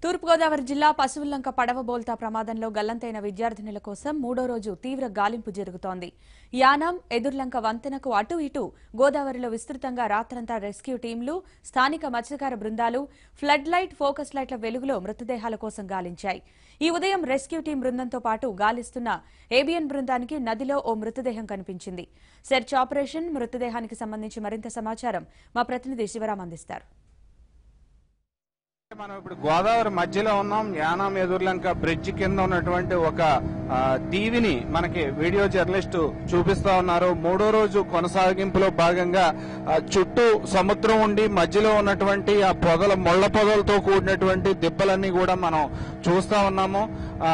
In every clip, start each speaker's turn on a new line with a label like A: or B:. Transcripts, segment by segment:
A: తూర్పుగోదావరి జిల్లా పశువుల్లంక పడవ బోల్తా ప్రమాదంలో గల్లంతైన విద్యార్థినుల కోసం మూడో రోజు తీవ్ర గాలింపు జరుగుతోంది యానాం ఎదుర్లంక వంతెనకు అటు ఇటు గోదావరిలో విస్తృతంగా రాత్రంతా రెస్క్యూ టీంలు స్థానిక మత్స్యకార బృందాలు ఫ్లడ్ లైట్ ఫోకస్ లైట్ల వెలుగులో మృతదేహాల కోసం గాలించాయి ఈ ఉదయం రెస్క్యూ టీం బృందంతో పాటు గాలిస్తున్న ఏబిఎన్ బృందానికి నదిలో ఓ మృతదేహం కనిపించింది సెర్చ్ ఆపరేషన్ మృతదేహానికి సంబంధించి మరింత సమాచారం మా ప్రతినిధి శివరాం అందిస్తారు
B: మనం ఇప్పుడు గోదావరి మధ్యలో ఉన్నాం యానాం ఎదుర్లంక బ్రిడ్జ్ కింద ఉన్నటువంటి ఒక ఆ, దీవిని మనకి వీడియో జర్నలిస్ట్ చూపిస్తా ఉన్నారు మూడో రోజు కొనసాగింపులో భాగంగా ఆ, చుట్టూ సముద్రం ఉండి మధ్యలో ఉన్నటువంటి ఆ పొదల ముళ్ళ పొదలతో కూడినటువంటి దిబ్బలన్నీ కూడా మనం చూస్తా ఉన్నాము ఆ,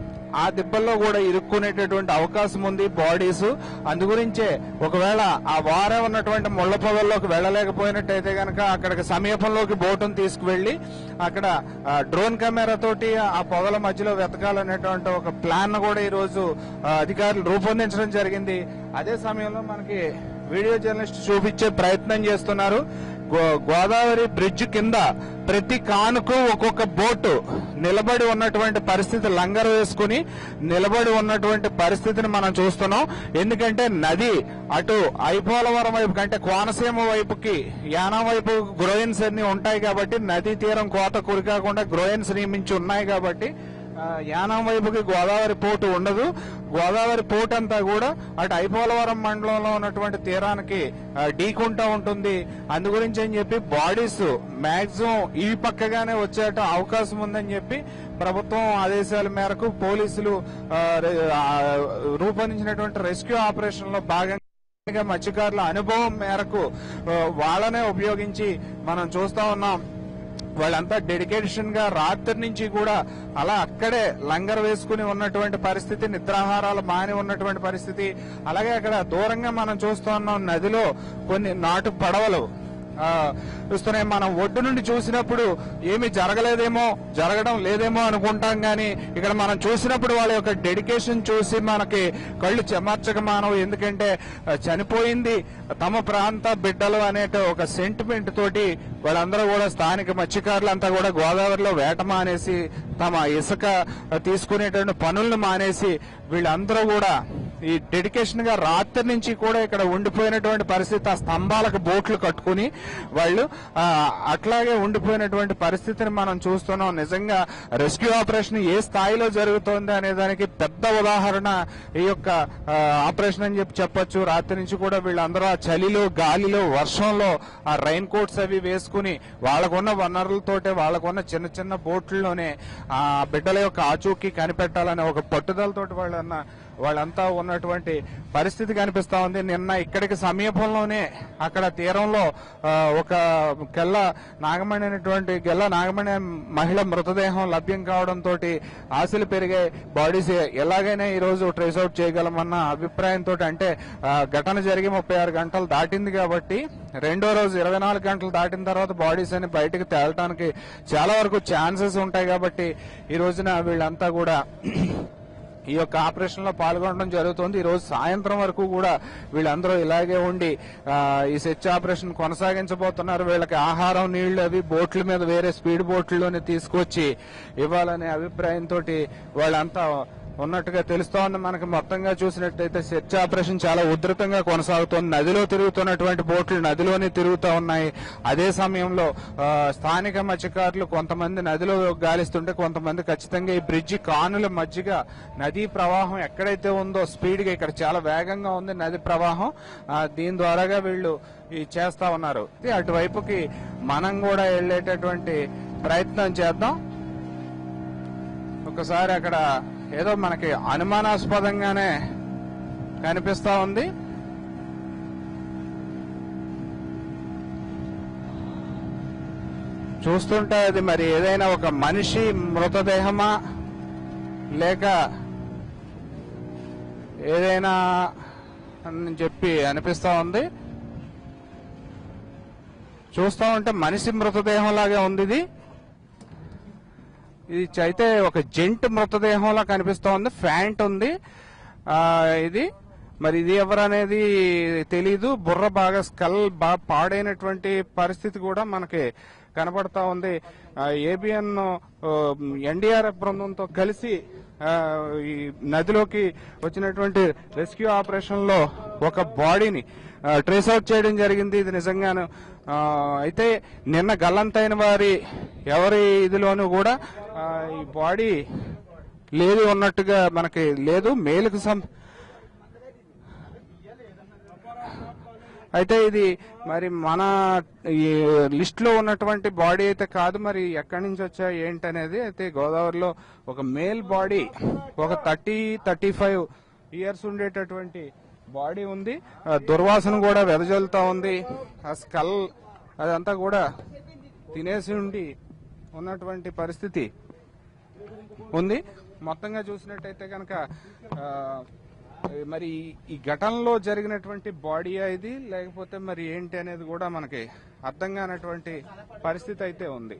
B: ఆ దిబ్బల్లో కూడా ఇరుక్కునేటటువంటి అవకాశం ఉంది బాడీస్ అందుగురించే ఒకవేళ ఆ వారే ఉన్నటువంటి ముళ్ళ పొదల్లోకి వెళ్ళలేకపోయినట్టయితే గనక అక్కడికి సమీపంలోకి బోటును తీసుకువెళ్లి అక్కడ ఆ, డ్రోన్ కెమెరా తోటి ఆ పొదల మధ్యలో వెతకాలనేటువంటి ఒక ప్లాన్ కూడా ఈ రోజు ఆ, అధికారులు రూపొందించడం జరిగింది అదే సమయంలో మనకి వీడియో జర్నలిస్ట్ చూపించే ప్రయత్నం చేస్తున్నారు గో- గోదావరి బ్రిడ్జ్ కింద ప్రతి కానుకు ఒక్కొక్క బోటు నిలబడి ఉన్నటువంటి పరిస్థితి లంగర్ వేసుకుని నిలబడి ఉన్నటువంటి పరిస్థితిని మనం చూస్తున్నాం ఎందుకంటే నది అటు ఐపోలవరం వైపు కంటే కోనసీమ వైపుకి యానం వైపు గ్రోయిన్స్ అన్ని ఉంటాయి కాబట్టి నదీ తీరం కోత కురి కాకుండా గ్రోయిన్స్ నియమించి ఉన్నాయి కాబట్టి ఆ, యానం వైపుకి గోదావరి పోర్టు ఉండదు గోదావరి పోర్ట్ అంతా కూడా అటు ఐపోలవరం మండలంలో ఉన్నటువంటి తీరానికి ఆ, ఢీకుంటా ఉంటుంది అందు గురించి అని చెప్పి బాడీస్ మాక్సిమం ఈ పక్కగానే వచ్చేట అవకాశం ఉందని చెప్పి ప్రభుత్వం ఆదేశాల మేరకు పోలీసులు ఆ, రె- ఆ, రూపొందించినటువంటి రెస్క్యూ ఆపరేషన్ లో భాగంగా మత్స్యకారుల అనుభవం మేరకు ఆ, వాళ్ళనే ఉపయోగించి మనం చూస్తా ఉన్నాం వాళ్ళంతా డెడికేషన్ గా రాత్రి నుంచి కూడా అలా అక్కడే లంగర్ వేసుకుని ఉన్నటువంటి పరిస్థితి నిద్రాహారాలు మాని ఉన్నటువంటి పరిస్థితి అలాగే అక్కడ దూరంగా మనం చూస్తూ ఉన్నాం నదిలో కొన్ని నాటు పడవలు ఆ, చూస్తున్నాయి మనం ఒడ్డు నుండి చూసినప్పుడు ఏమి జరగలేదేమో జరగడం లేదేమో అనుకుంటాం గాని ఇక్కడ మనం చూసినప్పుడు వాళ్ళ యొక్క డెడికేషన్ చూసి మనకి కళ్ళు చెమర్చక మానవు ఎందుకంటే ఆ, చనిపోయింది తమ ప్రాంత బిడ్డలు అనే ఒక సెంటిమెంట్ తోటి వాళ్ళందరూ కూడా స్థానిక మత్స్యకారులంతా కూడా గోదావరిలో వేట మానేసి తమ ఇసుక తీసుకునేటువంటి పనులను మానేసి వీళ్ళందరూ కూడా ఈ డెడికేషన్ గా రాత్రి నుంచి కూడా ఇక్కడ ఉండిపోయినటువంటి పరిస్థితి ఆ స్తంభాలకు బోట్లు కట్టుకుని వాళ్ళు ఆ, అట్లాగే ఉండిపోయినటువంటి పరిస్థితిని మనం చూస్తున్నాం నిజంగా రెస్క్యూ ఆపరేషన్ ఏ స్థాయిలో జరుగుతోంది అనే దానికి పెద్ద ఉదాహరణ ఈ యొక్క ఆ, ఆపరేషన్ అని చెప్పి చెప్పొచ్చు రాత్రి నుంచి కూడా వీళ్ళందరూ ఆ చలిలో గాలిలో వర్షంలో ఆ రైన్ కోట్స్ అవి వేసుకుని వాళ్ళకున్న వనరులతోటే వాళ్ళకున్న చిన్న చిన్న బోట్లలోనే ఆ బిడ్డల యొక్క ఆచూకీ కనిపెట్టాలనే ఒక పట్టుదలతోటి వాళ్ళన్న వాళ్ళంతా ఉన్నటువంటి పరిస్థితి కనిపిస్తా ఉంది నిన్న ఇక్కడికి సమీపంలోనే అక్కడ తీరంలో ఆ, ఒక గెల్ల నాగమణి అనేటువంటి గెల్ల నాగమణి అనే మహిళ మృతదేహం లభ్యం కావడంతో ఆశలు పెరిగాయి బాడీస్ ఎలాగైనా ఈ రోజు ట్రేస్ అవుట్ చేయగలమన్న అభిప్రాయంతో అంటే ఆ, ఘటన జరిగి ముప్పై ఆరు గంటలు దాటింది కాబట్టి రెండో రోజు ఇరవై నాలుగు గంటలు దాటిన తర్వాత బాడీస్ అని బయటకు తేలటానికి చాలా వరకు ఛాన్సెస్ ఉంటాయి కాబట్టి ఈ రోజున వీళ్ళంతా కూడా ఈ యొక్క ఆపరేషన్ లో పాల్గొనడం జరుగుతుంది ఈ రోజు సాయంత్రం వరకు కూడా వీళ్ళందరూ ఇలాగే ఉండి ఆ, ఈ సెర్చ్ ఆపరేషన్ కొనసాగించబోతున్నారు వీళ్ళకి ఆహారం నీళ్లు అవి బోట్ల మీద వేరే స్పీడ్ బోట్లలోనే తీసుకొచ్చి ఇవ్వాలనే అభిప్రాయంతో వాళ్ళంతా ఉన్నట్టుగా తెలుస్తోంది మనకి మొత్తంగా చూసినట్టయితే సెర్చ్ ఆపరేషన్ చాలా ఉధృతంగా కొనసాగుతోంది నదిలో తిరుగుతున్నటువంటి బోట్లు నదిలోనే తిరుగుతూ ఉన్నాయి అదే సమయంలో ఆ, స్థానిక మత్స్యకారులు కొంతమంది నదిలో గాలిస్తుంటే కొంతమంది ఖచ్చితంగా ఈ బ్రిడ్జి కానుల మధ్యగా నదీ ప్రవాహం ఎక్కడైతే ఉందో స్పీడ్ గా ఇక్కడ చాలా వేగంగా ఉంది నది ప్రవాహం ఆ, దీని ద్వారాగా వీళ్ళు ఈ చేస్తా ఉన్నారు ఇది అటువైపుకి మనం కూడా వెళ్ళేటటువంటి ప్రయత్నం చేద్దాం ఒకసారి అక్కడ ఏదో మనకి అనుమానాస్పదంగానే కనిపిస్తా ఉంది చూస్తుంటే అది మరి ఏదైనా ఒక మనిషి మృతదేహమా లేక ఏదైనా అని చెప్పి అనిపిస్తా ఉంది చూస్తా ఉంటే మనిషి మృతదేహం లాగే ఉంది ఇది ఇది అయితే ఒక జెంట్ మృతదేహంలా కనిపిస్తా ఉంది ఫ్యాంట్ ఉంది ఆ ఇది మరి ఇది ఎవరనేది తెలీదు బుర్ర బాగా స్కల్ బాగా పాడైనటువంటి పరిస్థితి కూడా మనకి కనబడతా ఉంది ఏబిఎన్ ఎన్డీఆర్ఎఫ్ బృందంతో కలిసి ఆ, ఈ నదిలోకి వచ్చినటువంటి రెస్క్యూ ఆపరేషన్ లో ఒక బాడీని ట్రేస్ అవుట్ చేయడం జరిగింది ఇది నిజంగాను ఆ, అయితే నిన్న గల్లంతైన వారి ఎవరి ఇదిలోనూ కూడా ఆ, ఈ బాడీ లేదు ఉన్నట్టుగా మనకి లేదు మేలుకు సం అయితే ఇది మరి మన ఈ లిస్ట్ లో ఉన్నటువంటి బాడీ అయితే కాదు మరి ఎక్కడి నుంచి వచ్చా ఏంటనేది అయితే గోదావరిలో ఒక మేల్ బాడీ ఒక థర్టీ థర్టీ ఫైవ్ ఇయర్స్ ఉండేటటువంటి బాడీ ఉంది ఆ దుర్వాసన కూడా వెదజల్లుతా ఉంది ఆ స్కల్ అదంతా కూడా తినేసి ఉండి ఉన్నటువంటి పరిస్థితి ఉంది మొత్తంగా చూసినట్టయితే కనుక ఆ, మరి ఈ ఘటనలో జరిగినటువంటి బాడీ ఇది లేకపోతే మరి ఏంటి అనేది కూడా మనకి అర్థం కానటువంటి పరిస్థితి అయితే ఉంది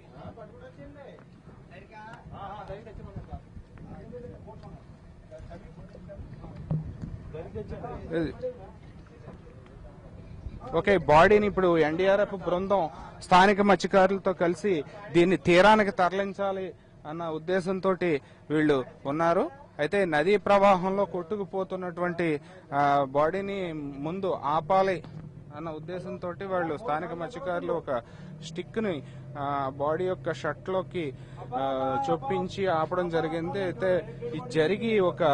B: ఇది- ఓకే బాడీని ఇప్పుడు ఎన్డీఆర్ఎఫ్ బృందం స్థానిక మత్స్యకారులతో కలిసి దీన్ని తీరానికి తరలించాలి అన్న ఉద్దేశంతో వీళ్ళు ఉన్నారు అయితే నదీ ప్రవాహంలో కొట్టుకుపోతున్నటువంటి ఆ, బాడీని ముందు ఆపాలి అన్న ఉద్దేశంతో వాళ్ళు స్థానిక మత్స్యకారులు ఒక స్టిక్ ని ఆ, బాడీ యొక్క షర్ట్ లోకి ఆ, చొప్పించి ఆపడం జరిగింది అయితే ఇది జరిగి ఒక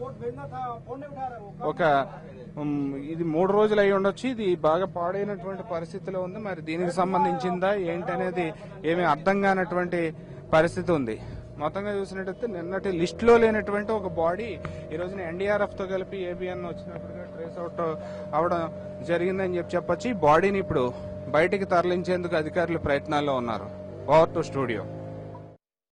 B: ఒక ఉమ్, ఇది మూడు రోజులు అయి ఉండొచ్చు ఇది బాగా పాడైనటువంటి పరిస్థితిలో ఉంది మరి దీనికి సంబంధించిందా ఏంటనేది ఏమీ అర్థం కానటువంటి పరిస్థితి ఉంది మొత్తంగా చూసినట్టయితే నిన్నటి లిస్ట్ లో లేనటువంటి ఒక బాడీ ఈ రోజున ఎన్డీఆర్ఎఫ్ తో కలిపి ఏబిఎన్ వచ్చినట్టుగా ట్రేస్ అవుట్ అవడం జరిగిందని చెప్పి చెప్పొచ్చు ఈ బాడీని ఇప్పుడు బయటికి తరలించేందుకు అధికారులు ప్రయత్నాల్లో ఉన్నారు ఓవర్ టు స్టూడియో